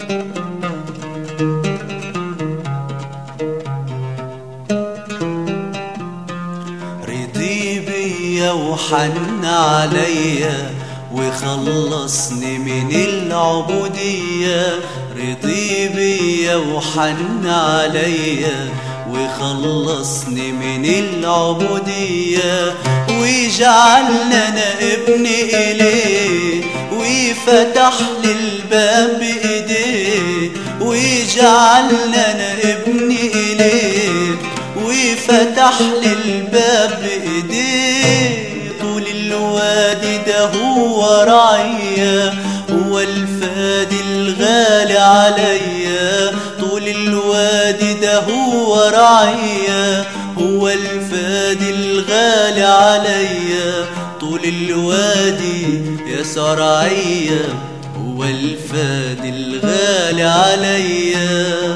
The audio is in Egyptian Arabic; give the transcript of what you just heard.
رضي بيا وحن عليا وخلصني من العبودية رضي بيا وحن عليا وخلصني من العبودية ويجعلنا انا ابن اليه ويفتح لي الباب بايديه ويجعلنا انا ابن اليه وفتح لي الباب بايديه طول الوادي ده هو رعية هو الفادي الغالي عليا طول الوادي ده هو رعية هو الفادي الغالي عليا طول الوادي يا سرعية هو الفادي الغالي عليا